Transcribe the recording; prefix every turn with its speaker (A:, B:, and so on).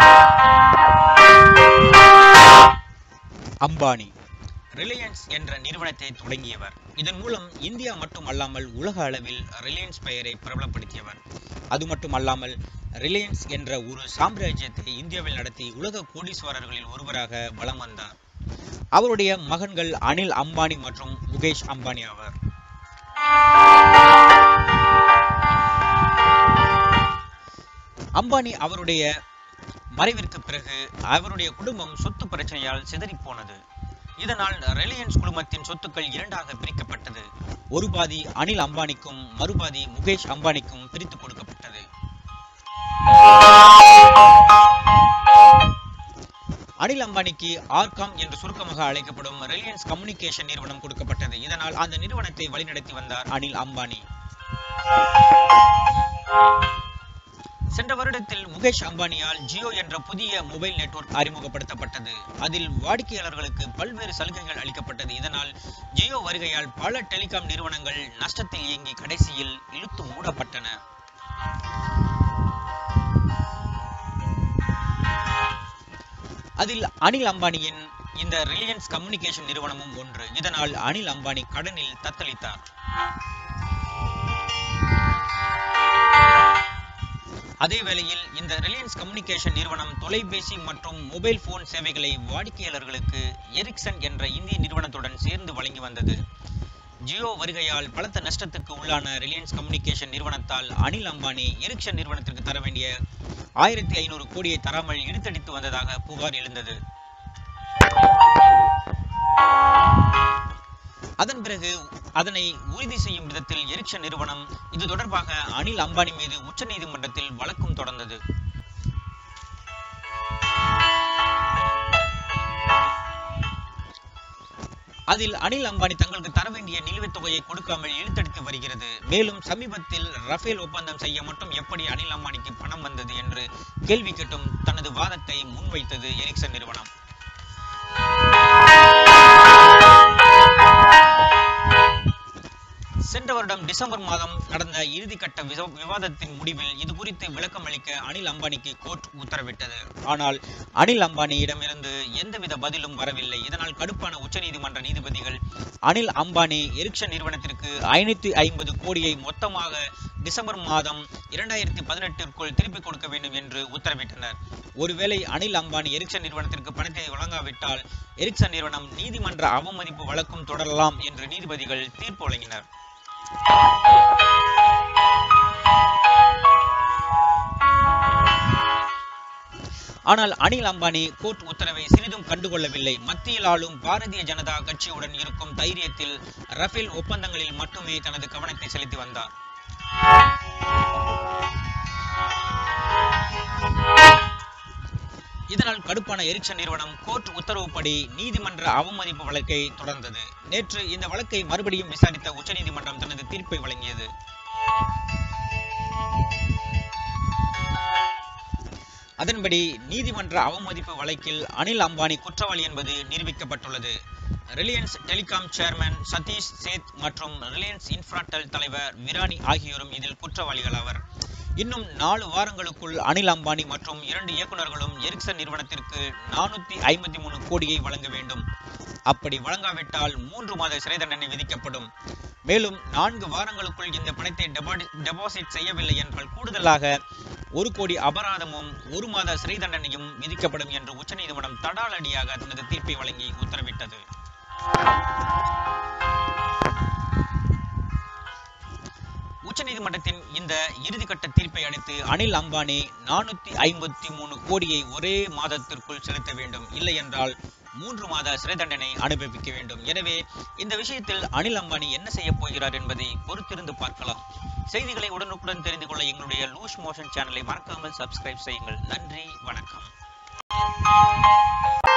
A: Ambani Reliance என்ற நிறுவனத்தை தொடங்கியவர் இதன் மூலம் இந்தியா மட்டும் அல்லாமல் உலக அளவில் ரிலையன்ஸ் பெயரை பிரபலப்படுத்தியவர் அது மட்டும் அல்லாமல் ரிலையன்ஸ் என்ற ஒரு சாம்ராஜ்யத்தை இந்தியாவில் நடத்தி உலக கோடீஸ்வரர்களில் ஒருவராக வலம் வந்தார் அவருடைய மகன்கள் அனில் அம்பானி மற்றும் முகேஷ் அம்பானி ஆவர் அம்பானி அவருடைய மறைவிற்கு பிறகு அவருடைய குடும்பம் சொத்து பிரச்சனையால் சிதறிப் போனது இதனால் ரிலையன்ஸ் குழுமத்தின் சொத்துக்கள் இரண்டாக பிரிக்கப்பட்டது ஒரு பாதி அனில் அம்பானிக்கும் மறுபாதி முகேஷ் அம்பானிக்கும் பிரித்து கொடுக்கப்பட்டது அனில் அம்பானிக்கு ஆர்காம் என்று சுருக்கமாக அழைக்கப்படும் ரிலையன்ஸ் கம்யூனிகேஷன் நிறுவனம் கொடுக்கப்பட்டது இதனால் அந்த நிறுவனத்தை வழிநடத்தி வந்தார் அனில் அம்பானி சென்ற வருடத்தில் முகேஷ் அம்பானியால் ஜியோ என்ற புதிய மொபைல் நெட்வொர்க் அறிமுகப்படுத்தப்பட்டது அதில் வாடிக்கையாளர்களுக்கு பல்வேறு சலுகைகள் அளிக்கப்பட்டது இதனால் ஜியோ வருகையால் பல டெலிகாம் நிறுவனங்கள் நஷ்டத்தில் இயங்கி கடைசியில் இழுத்து மூடப்பட்டன அதில் அனில் அம்பானியின் இந்த ரிலையன்ஸ் கம்யூனிகேஷன் நிறுவனமும் ஒன்று இதனால் அனில் அம்பானி கடனில் தத்தளித்தார் அதே வேளையில் இந்த ரிலையன்ஸ் கம்யூனிகேஷன் நிறுவனம் தொலைபேசி மற்றும் மொபைல் போன் சேவைகளை வாடிக்கையாளர்களுக்கு எரிக்சன் என்ற இந்திய நிறுவனத்துடன் சேர்ந்து வழங்கி வந்தது ஜியோ வருகையால் பலத்த நஷ்டத்துக்கு உள்ளான ரிலையன்ஸ் கம்யூனிகேஷன் நிறுவனத்தால் அனில் அம்பானி எரிக்சன் நிறுவனத்திற்கு தர வேண்டிய ஆயிரத்தி ஐநூறு கோடியை தராமல் இழுத்தடித்து வந்ததாக புகார் எழுந்தது அதன் பிறகு அதனை உறுதி செய்யும் விதத்தில் எரிக்சன் நிறுவனம் இது தொடர்பாக அனில் அம்பானி மீது உச்சநீதிமன்றத்தில் வழக்கும் தொடர்ந்தது அதில் அனில் அம்பானி தங்களுக்கு தர வேண்டிய நிலுவைத் தொகையை கொடுக்காமல் இழுத்தடித்து வருகிறது மேலும் சமீபத்தில் ரஃபேல் ஒப்பந்தம் செய்ய மட்டும் எப்படி அனில் அம்பானிக்கு பணம் வந்தது என்று கேள்வி கேட்டும் தனது வாதத்தை முன்வைத்தது எரிக்சன் நிறுவனம் சென்ற வருடம் டிசம்பர் மாதம் நடந்த இறுதிக்கட்ட விச- விவாதத்தின் முடிவில் இது குறித்து விளக்கம் அளிக்க அனில் அம்பானிக்கு கோர்ட் உத்தரவிட்டது ஆனால் அனில் அம்பானியிடமிருந்து எந்தவித பதிலும் வரவில்லை இதனால் கடுப்பான உச்சநீதிமன்ற நீதிபதிகள் அனில் அம்பானி எரிக்சன் நிறுவனத்திற்கு ஐநூத்தி ஐம்பது கோடியை மொத்தமாக டிசம்பர் மாதம் இரண்டாயிரத்தி பதினெட்டிற்குள் திருப்பிக் கொடுக்க வேண்டும் என்று உத்தரவிட்டனர் ஒருவேளை அனில் அம்பானி எரிக்சன் நிறுவனத்திற்கு பணத்தை வழங்காவிட்டால் எரிக்சன் நிறுவனம் நீதிமன்ற அவமதிப்பு வழக்கும் தொடரலாம் என்று நீதிபதிகள் தீர்ப்பு வழங்கினர் ஆனால் அனில் அம்பானி கோர்ட் உத்தரவை சிறிதும் கண்டுகொள்ளவில்லை மத்தியில் ஆளும் பாரதிய ஜனதா கட்சியுடன் இருக்கும் தைரியத்தில் ரஃபேல் ஒப்பந்தங்களில் மட்டுமே தனது கவனத்தை செலுத்தி வந்தார் இதனால் கடுப்பான எரிக்சன் நிறுவனம் கோர்ட் உத்தரவுப்படி நீதிமன்ற அவமதிப்பு வழக்கை தொடர்ந்தது நேற்று இந்த வழக்கை மறுபடியும் விசாரித்த உச்சநீதிமன்றம் தனது தீர்ப்பை வழங்கியது அதன்படி நீதிமன்ற அவமதிப்பு வழக்கில் அனில் அம்பானி குற்றவாளி என்பது நிரூபிக்கப்பட்டுள்ளது Reliance telecom chairman Satish Seth மற்றும் ரிலையன்ஸ் இன்ஃப்ராடெல் தலைவர் விரானி ஆகியோரும் இதில் குற்றவாளிகள் ஆவர் இன்னும் நாலு வாரங்களுக்குள் அனில் அம்பானி மற்றும் இரண்டு இயக்குநர்களும் எரிக்சன் நிறுவனத்திற்கு நானூத்தி ஐம்பத்தி மூணு கோடியை வழங்க வேண்டும் அப்படி வழங்காவிட்டால் மூன்று மாத சிறை தண்டனை விதிக்கப்படும் மேலும் நான்கு வாரங்களுக்குள் இந்த பணத்தை டெபாடி- டெபாசிட் செய்யவில்லை என்றால் கூடுதலாக ஒரு கோடி அபராதமும் ஒரு மாத சிறை தண்டனையும் விதிக்கப்படும் என்று உச்சநீதிமன்றம் தடாலடியாக தனது தீர்ப்பை வழங்கி உத்தரவிட்டது உச்சநீதிமன்றத்தின் இந்த இறுதிக்கட்ட தீர்ப்பை அடுத்து அனில் அம்பானி நானூத்தி ஐம்பத்தி மூணு கோடியை ஒரே மாதத்திற்குள் செலுத்த வேண்டும் இல்லை என்றால் மூன்று மாத சிறை தண்டனை அனுபவிக்க வேண்டும் எனவே இந்த விஷயத்தில் அனில் அம்பானி என்ன செய்ய போகிறார் என்பதை பொறுத்திருந்து பார்க்கலாம் செய்திகளை உடனுக்குடன் தெரிந்து கொள்ள எங்களுடைய லூஸ் மோஷன் சேனலை மறக்காமல் சப்ஸ்கிரைப் செய்யுங்கள் நன்றி வணக்கம்